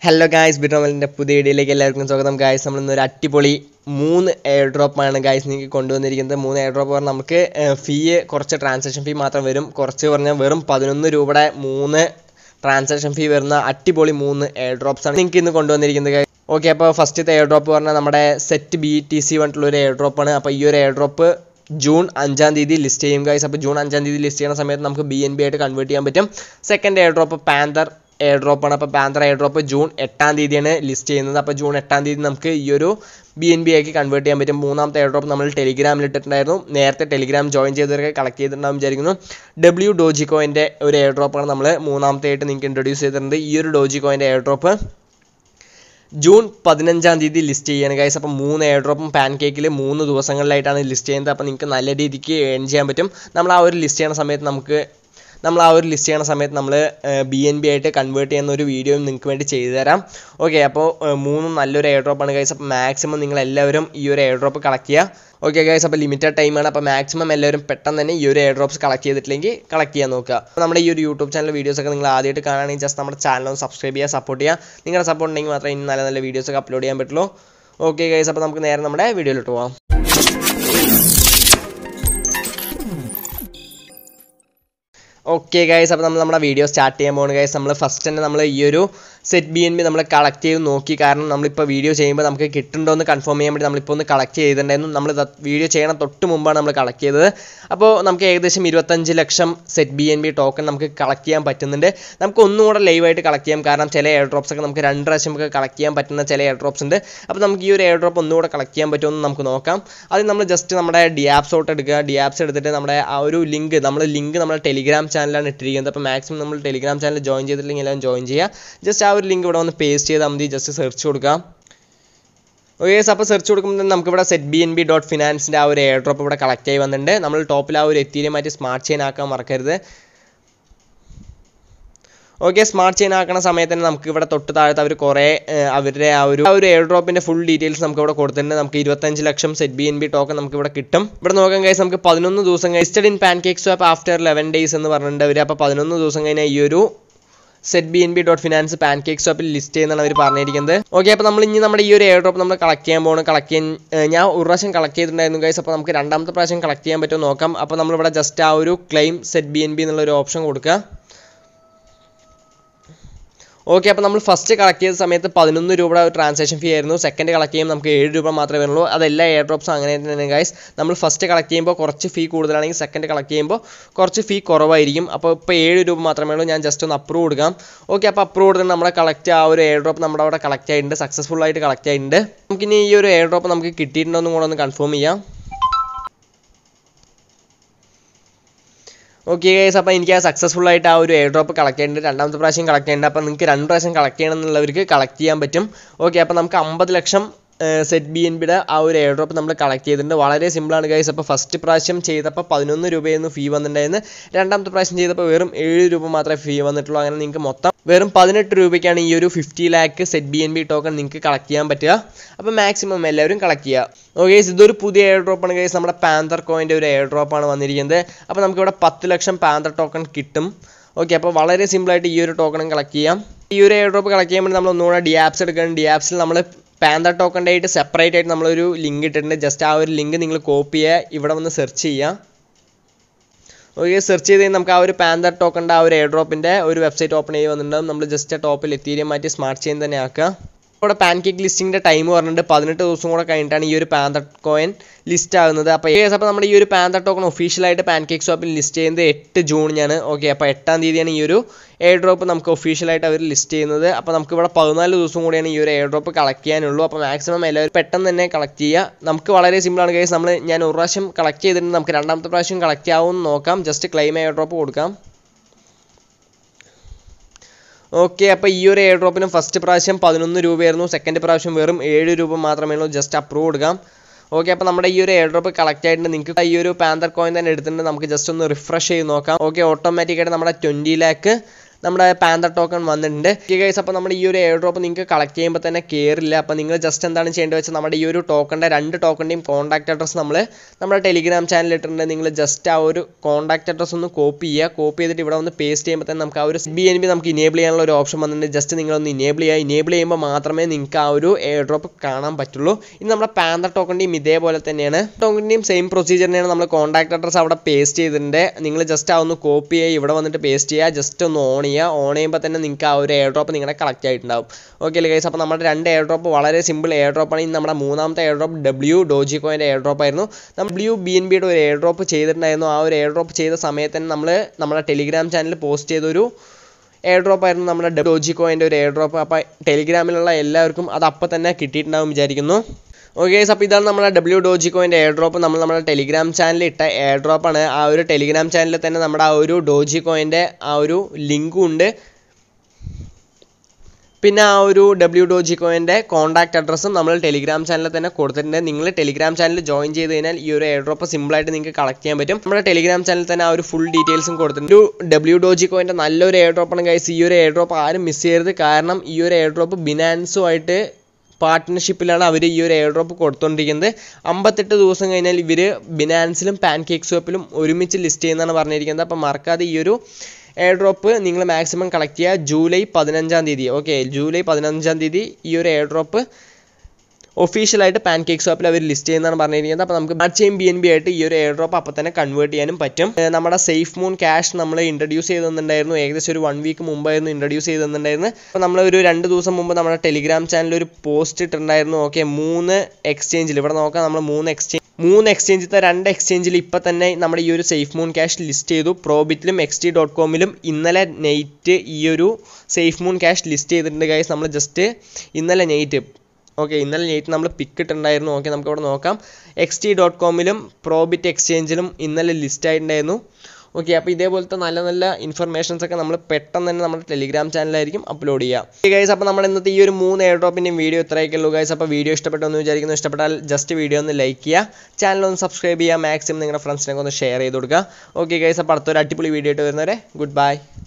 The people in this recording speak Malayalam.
ഹലോ ഗായ്സ് ബിറ്റോമലിൻ്റെ പുതിയ വീഡിയോയിലേക്ക് എല്ലാവർക്കും സ്വാഗതം ഗായ്സ് നമ്മൾ ഇന്നൊരു അടിപൊളി മൂന്ന് എയർ ഡ്രോപ്പാണ് ഗായ്സ് നിങ്ങൾക്ക് കൊണ്ടുവന്നിരിക്കുന്നത് മൂന്ന് എയർ ഡ്രോപ്പ് പറഞ്ഞാൽ നമുക്ക് ഫീ കുറച്ച് ട്രാൻസാക്ഷൻ ഫീ മാത്രം വരും കുറച്ച് പറഞ്ഞാൽ വെറും പതിനൊന്ന് രൂപയുടെ മൂന്ന് ട്രാൻസാക്ഷൻ ഫീ വരുന്ന അടിപൊളി മൂന്ന് എയർ ഡ്രോപ്സ് ആണ് നിങ്ങൾക്ക് ഇന്ന് കൊണ്ടുവന്നിരിക്കുന്നത് ഗായ്സ് ഓക്കെ അപ്പോൾ ഫസ്റ്റത്തെ എയർ ഡ്രോപ്പ് പറഞ്ഞാൽ നമ്മുടെ സെറ്റ് ബി ടി സി പറഞ്ഞിട്ടുള്ള ഒരു എയർ ഡ്രോപ്പാണ് അപ്പോൾ ഈ ഒരു എയർ ഡ്രോപ്പ് ജൂൺ അഞ്ചാം തീയതി ലിസ്റ്റ് ചെയ്യും ഗൈസ് അപ്പോൾ ജൂൺ അഞ്ചാം തീയതി ലിസ്റ്റ് ചെയ്യുന്ന സമയത്ത് നമുക്ക് ബി എൻ ബി ആയിട്ട് കൺവേർട്ട് ചെയ്യാൻ പറ്റും second air drop Panther air ഡ്രോപ്പാണ് അപ്പോൾ പാന്തർ എയർ ഡ്രോപ്പ് ജൂൺ എട്ടാം തീയതിയാണ് ലിസ്റ്റ് ചെയ്യുന്നത് അപ്പോൾ ജൂൺ എട്ടാം തീയതി നമുക്ക് ഈ ഒരു ബി എൻ ബി ആക്കി കൺവേർട്ട് ചെയ്യാൻ പറ്റും മൂന്നാമത്തെ എയർ ഡ്രോപ്പ് നമ്മൾ ടെലിഗ്രാമിൽ ഇട്ടിട്ടുണ്ടായിരുന്നു നേരത്തെ ടെലിഗ്രാം ജോയിൻ ചെയ്തവരൊക്കെ കളക്ട് ചെയ്തിട്ടുണ്ടാവും വിചാരിക്കുന്നു ഡബ്ല്യു ഡോജിക്കോയിൻ്റെ ഒരു എയർ ഡ്രോപ്പാണ് നമ്മൾ മൂന്നാമത്തെ ആയിട്ട് നിങ്ങൾക്ക് ഇൻട്രൊഡ്യൂസ് ചെയ്തിട്ടുണ്ട് ഈ ഒരു ഡോജിക്കോയിൻ്റെ എയർ ഡ്രോപ്പ് ജൂൺ പതിനഞ്ചാം തീയതി ലിസ്റ്റ് ചെയ്യാണ് ഗൈസ് അപ്പോൾ മൂന്ന് എയർ ഡ്രോപ്പും പാൻ കേക്കിൽ മൂന്ന് ദിവസങ്ങളിലായിട്ടാണ് ലിസ്റ്റ് ചെയ്യുന്നത് അപ്പോൾ നിങ്ങൾക്ക് നല്ല രീതിക്ക് ഏൺ ചെയ്യാൻ പറ്റും നമ്മൾ ആ ഒരു ലിസ്റ്റ് ചെയ്യുന്ന സമയത്ത് നമുക്ക് നമ്മൾ ആ ഒരു ലിസ്റ്റ് ചെയ്യുന്ന സമയത്ത് നമ്മൾ ബി എൻ ബി ആയിട്ട് കൺവേർട്ട് ചെയ്യുന്ന ഒരു വീഡിയോ നിങ്ങൾക്ക് വേണ്ടി ചെയ്തു തരാം ഓക്കെ അപ്പോൾ മൂന്നും നല്ലൊരു എയർ ഡ്രോപ്പാണ് ഗൈസ് അപ്പോൾ മാക്സിമം നിങ്ങൾ എല്ലാവരും ഈ ഒരു എയർ ഡ്രോപ്പ് കളക്ട് ചെയ്യുക ഓക്കെ ഗൈസ് അപ്പോൾ ലിമിറ്റഡ് ടൈമാണ് അപ്പോൾ മാക്സിമം എല്ലാവരും പെട്ടെന്ന് തന്നെ ഈ ഒരു എയർ ഡ്രോപ്സ് കളക്ട് ചെയ്തിട്ടില്ലെങ്കിൽ കളക്ട് ചെയ്യാൻ നോക്കുക അപ്പോൾ നമ്മുടെ ഈ ഒരു യൂട്യൂബ് ചാനൽ വീഡിയോസ് ഒക്കെ നിങ്ങൾ ആദ്യമായിട്ട് കാണുകയാണെങ്കിൽ ജസ്റ്റ് നമ്മുടെ ചാനൽ ഒന്ന് സബ്സ്ക്രൈബ് ചെയ്യുക സപ്പോർട്ട് ചെയ്യുക നിങ്ങളുടെ സപ്പോർട്ട് ഉണ്ടെങ്കിൽ മാത്രമേ ഇനി നല്ല നല്ല വീഡിയോസ് ഒക്കെ അപ്ലോഡ് ചെയ്യാൻ പറ്റുള്ളൂ ഓക്കെ ഗൈസ് അപ്പോൾ നമുക്ക് നേരെ നമ്മുടെ വീഡിയോയിലോട്ട് പോകാം ഓക്കെ ഗൈസ് അപ്പോൾ നമ്മൾ നമ്മുടെ വീഡിയോ സ്റ്റാർട്ട് ചെയ്യാൻ പോകുന്നത് ഗൈസ് നമ്മൾ ഫസ്റ്റ് തന്നെ നമ്മൾ ഈ ഒരു സെറ്റ് ബി എൻ ബി നമ്മൾ കളക്ട് ചെയ്ത് നോക്കി കാരണം നമ്മളിപ്പോൾ വീഡിയോ ചെയ്യുമ്പോൾ നമുക്ക് കിട്ടുന്നുണ്ടോ എന്ന് കൺഫേം ചെയ്യാൻ വേണ്ടി നമ്മളിപ്പോൾ ഒന്ന് കളക്ട് ചെയ്തിട്ടുണ്ടായിരുന്നു നമ്മൾ വീഡിയോ ചെയ്യണ തൊട്ട് മുമ്പാണ് നമ്മൾ കളക്ട് ചെയ്തത് അപ്പോൾ നമുക്ക് ഏകദേശം ഇരുപത്തഞ്ച് ലക്ഷം set B N B token നമുക്ക് കളക്ട് ചെയ്യാൻ പറ്റുന്നുണ്ട് നമുക്ക് ഒന്നുകൂടെ ലൈവായിട്ട് കളക്ട് ചെയ്യാം കാരണം ചില എയർ ഡ്രോപ്സ് ഒക്കെ നമുക്ക് രണ്ട് പ്രാവശ്യം നമുക്ക് കളക്ട് ചെയ്യാൻ പറ്റുന്ന ചില എയർ ഡ്രോപ്സ് ഉണ്ട് അപ്പോൾ നമുക്ക് ഈ ഒരു എയർ ഡ്രോപ്പ് ഒന്നുകൂടെ കളക്ട് ചെയ്യാൻ പറ്റുമെന്ന് നമുക്ക് നോക്കാം അത് നമ്മൾ ജസ്റ്റ് നമ്മുടെ ഡിയാപ്സ് ഔട്ട് എടുക്കുക ഡിയാപ്സ് എടുത്തിട്ട് നമ്മുടെ ആ ഒരു ലിങ്ക് നമ്മൾ ലിങ്ക് നമ്മുടെ ടെലിഗ്രാം ചാനലാണ് ഇട്ടിരിക്കുന്നത് അപ്പോൾ മാക്സിമം നമ്മൾ ടെലിഗ്രാം ചാനൽ ജോയിൻ ചെയ്തിട്ടില്ലെങ്കിൽ എല്ലാം ജോയിൻ ചെയ്യുക ജസ്റ്റ് ആ ഒരു ലിങ്ക് ഇവിടെ വന്ന് പേസ്റ്റ് ചെയ്താൽ മതി ജസ്റ്റ് സെർച്ച് കൊടുക്കാം ഓക്കെ അപ്പോൾ സെർച്ച് കൊടുക്കുമ്പോൾ നമുക്ക് ഇവിടെ set B N B dot ഫിനാൻസിൻ്റെ ആ ഒരു എയർ ഡ്രോപ്പ് ഇവിടെ കളക്ട് ആയി വന്നിട്ടുണ്ട് നമ്മൾ ടോപ്പിൽ ആ ഒരു എത്തീരിയം മാറ്റി സ്മാർട്ട് ചെയിൻ ആക്കാൻ മറക്കരുത് ഓക്കെ സ്മാർട്ട് ചെയിൻ ആക്കുന്ന സമയത്ത് തന്നെ നമുക്ക് ഇവിടെ തൊട്ട് താഴത്ത് അവർ കുറേ അവരുടെ ആ ഒരു ആ ഒരു എയർ ഡ്രോപ്പിൻ്റെ ഫുൾ ഡീറ്റെയിൽസ് നമുക്ക് ഇവിടെ കൊടുത്തിട്ടുണ്ട് നമുക്ക് ഇരുപത്തഞ്ച് ലക്ഷം set B N B token നമുക്ക് ഇവിടെ കിട്ടും ഇവിടെ നോക്കാൻ കഴിച്ച് നമുക്ക് പതിനൊന്ന് ദിവസം listed in PancakeSwap after eleven days എന്ന് പറഞ്ഞിട്ടുണ്ട് അവർ അപ്പോൾ പതിനൊന്ന് ദിവസം കഴിഞ്ഞാൽ ഈ ഒരു set B N B dot finance Pancake സ്റ്റോപ്പിൽ ലിസ്റ്റ് ചെയ്യുന്നതാണ് അവർ പറഞ്ഞിരിക്കുന്നത് ഓക്കെ അപ്പോൾ നമ്മൾ ഇനി നമ്മുടെ ഈ ഒരു എയർ ഡ്രോപ്പ് നമ്മൾ കളക്ട് ചെയ്യാൻ പോകണം കളക്ട് ചെയ്യാൻ ഞാൻ ഒരു പ്രാവശ്യം കളക്ട് ചെയ്തിട്ടുണ്ടായിരുന്നു ഗൈസ് അപ്പോൾ നമുക്ക് രണ്ടാമത്തെ പ്രാവശ്യം കളക്ട് ചെയ്യാൻ പറ്റുമോ നോക്കാം അപ്പോൾ നമ്മളിവിടെ ജസ്റ്റ് ആ ഒരു claim set B N B എന്നുള്ള ഒരു ഓപ്ഷൻ കൊടുക്കുക ഓക്കെ അപ്പോൾ നമ്മൾ ഫസ്റ്റ് കളക്ട് ചെയ്ത സമയത്ത് പതിനൊന്ന് രൂപയുടെ ഒരു ട്രാൻസാക്ഷൻ ഫീ ആയിരുന്നു സെക്കൻഡ് കളക്ട് ചെയ്യുമ്പോൾ നമുക്ക് ഏഴ് രൂപ മാത്രമേ വരുള്ളൂ അതെല്ലാ എയർ ഡ്രോപ്സും അങ്ങനെ തന്നെ ഗൈസ് നമ്മൾ ഫസ്റ്റ് കളക്ട് ചെയ്യുമ്പോൾ കുറച്ച് ഫീ കൂടുതലാണെങ്കിൽ സെക്കൻഡ് കളക്ട് ചെയ്യുമ്പോൾ കുറച്ച് ഫീ കുറവായിരിക്കും അപ്പോൾ ഇപ്പോൾ ഏഴ് രൂപ മാത്രമേ ഉള്ളൂ ഞാൻ ജസ്റ്റ് ഒന്ന് അപ്രൂവ് കൊടുക്കാം ഓക്കെ അപ്പോൾ അപ്രൂവ് കൊടുത്തിട്ട് നമ്മുടെ കളക്ട് ആ ഒരു എയർ ഡ്രോപ്പ് നമ്മുടെ അവിടെ കളക്ട് ആയിട്ടുണ്ട് സക്സസ്ഫുൾ ആയിട്ട് കളക്ട് ആയിട്ടുണ്ട് നമുക്കിനി ഈ ഒരു എയർ ഡ്രോപ്പ് നമുക്ക് കിട്ടിയിട്ടുണ്ടോ എന്നും കൂടെ ഒന്ന് കൺഫേം ചെയ്യാം ഓക്കെ ഗൈസ് അപ്പോൾ എനിക്ക് ആ സക്സസ്ഫുൾ ആയിട്ട് ആ ഒരു എയർ ഡ്രോപ്പ് കളക്ട് ചെയ്യേണ്ടത് രണ്ടാമത്തെ പ്രാവശ്യം കളക്ട് ചെയ്യേണ്ടത് അപ്പോൾ നിങ്ങൾക്ക് രണ്ട് പ്രാവശ്യം കളക്ട് ചെയ്യണം എന്നുള്ളവർക്ക് കളക്ട് ചെയ്യാൻ പറ്റും ഓക്കെ അപ്പോൾ നമുക്ക് അമ്പത് ലക്ഷം സെറ്റ് ബി എൻ ബിയുടെ ആ ഒരു എയർ ഡ്രോപ്പ് നമ്മൾ കളക്ട് ചെയ്തിട്ടുണ്ട് വളരെ സിമ്പിളാണ് ഗൈസ് അപ്പോൾ ഫസ്റ്റ് പ്രാവശ്യം ചെയ്തപ്പോൾ പതിനൊന്ന് രൂപയായിരുന്നു ഫീ വന്നിട്ടുണ്ടായിരുന്നു രണ്ടാമത്തെ പ്രാവശ്യം ചെയ്തപ്പോൾ വെറും ഏഴ് രൂപ മാത്രമേ ഫീ വന്നിട്ടുള്ളൂ അങ്ങനെ നിങ്ങൾക്ക് മൊത്തം വെറും പതിനെട്ട് രൂപയ്ക്കാണ് ഈ ഒരു fifty lakh set B N B token നിങ്ങൾക്ക് കളക്ട് ചെയ്യാൻ പറ്റുക അപ്പോൾ മാക്സിമം എല്ലാവരും കളക്ട് ചെയ്യുക ഓക്കെ ഇതൊരു പുതിയ എയർ ഡ്രോപ്പാണ് ഗൈസ് നമ്മുടെ പാന്തർ കോയിൻ്റെ ഒരു എയർ ഡ്രോപ്പാണ് വന്നിരിക്കുന്നത് അപ്പോൾ നമുക്കിവിടെ പത്ത് ലക്ഷം പാന്തർ ടോക്കൺ കിട്ടും ഓക്കെ അപ്പോൾ വളരെ സിമ്പിളായിട്ട് ഈ ഒരു ടോക്കണും കളക്ട് ചെയ്യാം ഈ ഒരു എയർ ഡ്രോപ്പ് കളക്ട് ചെയ്യുമ്പോൾ നമ്മൾ ഒന്നുകൂടെ ഡിയാപ്സ് എടുക്കണം ഡിയാപ്സിൽ നമ്മൾ പാന്തർ ടോക്കൻ്റെ ആയിട്ട് സെപ്പറേറ്റ് ആയിട്ട് നമ്മളൊരു ലിങ്ക് ഇട്ടിട്ടുണ്ട് ജസ്റ്റ് ആ ഒരു ലിങ്ക് നിങ്ങൾ കോപ്പി ചെയ്യുക ഇവിടെ വന്ന് സെർച്ച് ചെയ്യുക ഓക്കെ സെർച്ച് ചെയ്ത് നമുക്ക് ആ ഒരു പാന്തർ ടോക്കണിൻ്റെ ആ ഒരു എയർ ഡ്രോപ്പിൻ്റെ ഒരു വെബ്സൈറ്റ് ഓപ്പൺ ചെയ്ത് വന്നിട്ടുണ്ടാകും നമ്മൾ ജസ്റ്റ് ടോപ്പിൽ എത്തീരിയം മാറ്റി സ്മാർട്ട് ചെയിൻ തന്നെ ആക്കുക ഇവിടെ പാൻ കേക്ക് ലിസ്റ്റിങ്ങിൻ്റെ ടൈം പറഞ്ഞിട്ട് പതിനെട്ട് ദിവസം കൂടെ കഴിഞ്ഞിട്ടാണ് ഈ ഒരു പാന്തർ കോയിൻ ലിസ്റ്റ് ആകുന്നത് അപ്പോൾ ഏകദേശം അപ്പോൾ നമ്മുടെ ഈ ഒരു പാന്തർ ടോക്കൺ ഒഫീഷ്യലായിട്ട് പാൻ കേക്ക് ഷോപ്പിൽ ലിസ്റ്റ് ചെയ്യുന്നത് എട്ട് ജൂണിനാണ് ഓക്കെ അപ്പോൾ എട്ടാം തീയതിയാണ് ഈ ഒരു എയർ ഡ്രോപ്പ് നമുക്ക് ഒഫീഷ്യലായിട്ട് അവർ ലിസ്റ്റ് ചെയ്യുന്നത് അപ്പോൾ നമുക്ക് ഇവിടെ പതിനാല് ദിവസം കൂടിയാണ് ഈ ഒരു എയർ ഡ്രോപ്പ് കളക്ട് ചെയ്യാനുള്ളൂ അപ്പോൾ മാക്സിമം എല്ലാവരും പെട്ടെന്ന് തന്നെ കളക്ട് ചെയ്യുക നമുക്ക് വളരെ സിമ്പിളാണ് കേസ് നമ്മൾ ഞാൻ ഒരു പ്രാവശ്യം കളക്ട് ചെയ്തിട്ടുണ്ട് നമുക്ക് രണ്ടാമത്തെ പ്രാവശ്യം കളക്ട് ആവുമെന്ന് നോക്കാം ജസ്റ്റ് ക്ലെയിം എയർ ഡ്രോപ്പ് കൊടുക്കാം ഓക്കെ അപ്പോൾ ഈ ഒരു എയർ ഡ്രോപ്പിന് ഫസ്റ്റ് പ്രാവശ്യം പതിനൊന്ന് രൂപയായിരുന്നു സെക്കൻഡ് പ്രാവശ്യം വെറും ഏഴ് രൂപ മാത്രമേ ഉള്ളൂ ജസ്റ്റ് അപ്രൂവ് കൊടുക്കാം ഓക്കെ അപ്പോൾ നമ്മുടെ ഈ ഒരു എയർ ഡ്രോപ്പ് കളക്ട് ആയിട്ടുണ്ട് നിങ്ങൾക്ക് ഈ ഒരു പാന്തർ കോയിൻ തന്നെ എടുത്തിട്ടുണ്ട് നമുക്ക് ജസ്റ്റ് ഒന്ന് റിഫ്രഷ് ചെയ്ത് നോക്കാം ഓക്കെ ഓട്ടോമാറ്റിക്കായിട്ട് നമ്മുടെ ട്വൻറ്റി ലാക്ക് നമ്മുടെ പാന്തർ ടോക്കൺ വന്നിട്ടുണ്ട് ഗൈസ് അപ്പോൾ നമ്മുടെ ഈ ഒരു എയർ ഡ്രോപ്പ് നിങ്ങൾക്ക് കളക്ട് ചെയ്യുമ്പോൾ തന്നെ കയറില്ല അപ്പോൾ നിങ്ങൾ ജസ്റ്റ് എന്താണ് ചെയ്യേണ്ടത് വെച്ചാൽ നമ്മുടെ ഈ ഒരു ടോക്കണിൻ്റെ രണ്ട് ടോക്കണിൻ്റെയും കോൺടാക്ട് അഡ്രസ്സ് നമ്മൾ നമ്മുടെ ടെലിഗ്രാം ചാനലിൽ ഇട്ടിട്ടുണ്ട് നിങ്ങൾ ജസ്റ്റ് ആ ഒരു കോൺടാക്ട് അഡ്രസ്സ് ഒന്ന് കോപ്പി ചെയ്യുക കോപ്പി ചെയ്തിട്ട് ഇവിടെ ഒന്ന് പേസ്റ്റ് ചെയ്യുമ്പോൾ തന്നെ നമുക്ക് ആ ഒരു ബി എൻ ബി നമുക്ക് ഇനേബിൾ ചെയ്യാനുള്ള ഒരു ഓപ്ഷൻ വന്നിട്ടുണ്ട് ജസ്റ്റ് നിങ്ങളൊന്ന് ഇനേബിൾ ചെയ്യുക ഇനേബിൾ ചെയ്യുമ്പോൾ മാത്രമേ നിങ്ങൾക്ക് ആ ഒരു എയർ ഡ്രോപ്പ് കാണാൻ പറ്റുള്ളൂ ഇനി നമ്മുടെ പാന്തർ ടോക്കണിൻ്റെയും ഇതേപോലെ തന്നെയാണ് ടോക്കണിൻ്റെയും സെയിം പ്രൊസീജിയർ തന്നെയാണ് നമ്മൾ കോൺടാക്ട് അഡ്രസ്സ് അവിടെ പേസ്റ്റ് ചെയ്തിട്ടുണ്ട് നിങ്ങൾ ജസ്റ്റ് ആ ഒന്ന് കോപ്പി ചെയ്യുക ഇവിടെ വന്നിട്ട് പേസ്റ്റ് ചെയ്യുക ജസ്റ്റ് ഒന്ന് ഓൺ ചെയ്യുക ഓൺ ചെയ്യുമ്പോൾ തന്നെ നിങ്ങൾക്ക് ആ ഒരു എയർ ഡ്രോപ്പ് നിങ്ങളുടെ കളക്ട് ആയിട്ടുണ്ടാവും ഓക്കെ അല്ലേ ഗൈസ് അപ്പോൾ നമ്മുടെ രണ്ട് എയർ ഡ്രോപ്പ് വളരെ സിമ്പിൾ എയർ ഡ്രോപ്പാണ് ഇനി നമ്മുടെ മൂന്നാമത്തെ എയർ ഡ്രോപ്പ് ഡബ്ല്യു ഡോജി കോയിൻ്റെ എയർ ഡ്രോപ്പ് ആയിരുന്നു നമ്മൾ ഡബ്ല്യു ബി എൻ ബിയുടെ ഒരു എയർ ഡ്രോപ്പ് ചെയ്തിട്ടുണ്ടായിരുന്നു ആ ഒരു എയർ ഡ്രോപ്പ് ചെയ്ത സമയത്ത് തന്നെ നമ്മൾ നമ്മുടെ ടെലിഗ്രാം ചാനലിൽ പോസ്റ്റ് ചെയ്തൊരു എയർ ഡ്രോപ്പ് ആയിരുന്നു നമ്മുടെ ഡോജി കോയിൻ്റെ ഒരു എയർ ഡ്രോപ്പ് അപ്പോൾ ടെലിഗ്രാമിലുള്ള എല്ലാവർക്കും അത് അപ്പം തന്നെ കിട്ടിയിട്ടുണ്ടാവും വിചാരിക്കുന്നു ഓക്കെ ഗൈസ് അപ്പോൾ ഇതാണ് നമ്മുടെ ഡബ്ല്യു ഡോജി കോയിൻ്റെ എയർ ഡ്രോപ്പ് നമ്മൾ നമ്മുടെ ടെലിഗ്രാം ചാനലിൽ ഇട്ട എയർ ഡ്രോപ്പാണ് ആ ഒരു ടെലിഗ്രാം ചാനലിൽ തന്നെ നമ്മുടെ ആ ഒരു ഡോജി കോയിൻ്റെ ആ ഒരു ലിങ്കും ഉണ്ട് പിന്നെ ആ ഒരു ഡബ്ല്യു ഡോജി കോയിൻ്റെ കോൺടാക്ട് അഡ്രസ്സും നമ്മൾ ടെലിഗ്രാം ചാനലിൽ തന്നെ കൊടുത്തിട്ടുണ്ട് നിങ്ങൾ ടെലിഗ്രാം ചാനൽ ജോയിൻ ചെയ്ത് കഴിഞ്ഞാൽ ഈ ഒരു എയർ ഡ്രോപ്പ് സിമ്പിളായിട്ട് നിങ്ങൾക്ക് കളക്ട് ചെയ്യാൻ പറ്റും നമ്മുടെ ടെലിഗ്രാം ചാനലിൽ തന്നെ ആ ഒരു ഫുൾ ഡീറ്റെയിൽസും കൊടുത്തിട്ടുണ്ട് ഒരു ഡബ്ല്യു ഡോജി കോയിൻ്റെ നല്ലൊരു എയർ ഡ്രോപ്പാണ് ഗൈസ് ഈ ഒരു എയർ ഡ്രോപ്പ് ആരും മിസ് ചെയ്യരുത് കാരണം ഈ ഒരു എയർ ഡ്രോപ്പ് ബിനാൻസുമായിട്ട് പാർട്ട്ണർഷിപ്പിലാണ് അവർ ഈ ഒരു എയർ ഡ്രോപ്പ് കൊടുത്തുകൊണ്ടിരിക്കുന്നത് അമ്പത്തെട്ട് ദിവസം കഴിഞ്ഞാൽ ഇവർ ബിനാൻസിലും പാൻ കേക്ക് സ്വപ്പിലും ഒരുമിച്ച് ലിസ്റ്റ് ചെയ്യുന്നതാണ് പറഞ്ഞിരിക്കുന്നത് അപ്പോൾ മറക്കാതെ ഈ ഒരു എയർ ഡ്രോപ്പ് നിങ്ങൾ മാക്സിമം കളക്ട് ചെയ്യുക ജൂലൈ പതിനഞ്ചാം തീയതി ഓക്കെ ജൂലൈ പതിനഞ്ചാം തീയതി ഈ ഒരു എയർ ഡ്രോപ്പ് ഒഫീഷ്യലായിട്ട് പാൻ കേക്ക് ഷോപ്പിൽ അവർ ലിസ്റ്റ് ചെയ്യുന്നതാണ് പറഞ്ഞിരിക്കുന്നത് അപ്പോൾ നമുക്ക് ബാറ്റ് ചെയിൻ ബി എൻ ബി ആയിട്ട് ഈ ഒരു എയർ ഡ്രോപ്പ് അപ്പോൾ തന്നെ കൺവേർട്ട് ചെയ്യാനും പറ്റും ഏർ നമ്മുടെ സേഫ് മൂൺ ക്യാഷ് നമ്മൾ ഇൻട്രൊഡ്യൂസ് ചെയ്ത് തന്നിട്ടുണ്ടായിരുന്നു ഏകദേശം ഒരു വൺ വീക്ക് മുമ്പായിരുന്നു ഇൻട്രൊഡ്യൂസ് ചെയ്ത് തന്നിട്ടുണ്ടായിരുന്നു അപ്പോൾ നമ്മൾ ഒരു രണ്ട് ദിവസം മുമ്പ് നമ്മുടെ ടെലിഗ്രാം ചാനലിൽ ഒരു പോസ്റ്റ് ഇട്ടിട്ടുണ്ടായിരുന്നു ഓക്കെ മൂന്ന് എക്സ്ചേഞ്ചിൽ ഇവിടെ നോക്കാം നമ്മൾ മൂന്ന് എക്സ്ചേഞ്ച് മൂന്ന് എക്സ്ചേഞ്ചിലത്തെ രണ്ട് എക്സ്ചേഞ്ചിൽ ഇപ്പം തന്നെ നമ്മുടെ ഈ ഒരു സേഫ് മൂൺ ക്യാഷ് ലിസ്റ്റ് ചെയ്തു പ്രോബിറ്റിലും എക്സ് ടി ഡോട്ട് കോമിലും ഇന്നലെ നൈറ്റ് ഈ ഒരു സേഫ് മൂൺ ക്യാഷ് ലിസ്റ്റ് ചെയ്തിട്ടുണ്ട് ഗൈസ് നമ്മൾ ജസ്റ്റ് ഇന്നലെ നൈറ്റ് ഓക്കെ ഇന്നലെ നൈറ്റ് നമ്മൾ പിക്ക് ഇട്ടിട്ടുണ്ടായിരുന്നു ഓക്കെ നമുക്ക് ഇവിടെ നോക്കാം എക്സ് ടി ഡോട്ട് കോമിലും പ്രോബിറ്റ് എക്സ്ചേഞ്ചിലും ഇന്നലെ ലിസ്റ്റ് ആയിട്ടുണ്ടായിരുന്നു ഓക്കെ അപ്പോൾ ഇതേപോലത്തെ നല്ല നല്ല ഇൻഫർമേഷൻസ് ഒക്കെ നമ്മൾ പെട്ടെന്ന് തന്നെ നമ്മുടെ ടെലിഗ്രാം ചാനലായിരിക്കും അപ്ലോഡ് ചെയ്യുക ഗൈസ് അപ്പോൾ നമ്മൾ ഇന്നത്തെ ഈ ഒരു മൂന്ന് എയർ ഡ്രോപ്പിൻ്റെയും വീഡിയോ ഇത്രയൊക്കെ ഉള്ളൂ ഗൈസ് അപ്പോൾ വീഡിയോ ഇഷ്ടപ്പെട്ടെന്ന് വിചാരിക്കുന്നു ഇഷ്ടപ്പെട്ടാൽ ജസ്റ്റ് വീഡിയോ ഒന്ന് ലൈക്ക് ചെയ്യുക ചാനൽ ഒന്ന് സബ്സ്ക്രൈബ് ചെയ്യുക മാക്സിമം നിങ്ങളുടെ ഫ്രണ്ട്സിനൊക്കെ ഒന്ന് ഷെയർ ചെയ്ത് കൊടുക്കുക ഓക്കെ ഗൈസ് അപ്പോൾ അടുത്തൊരു അടിപൊളി വീഡിയോ ആയിട്ട് വരുന്നവരെ ഗുഡ് ബൈ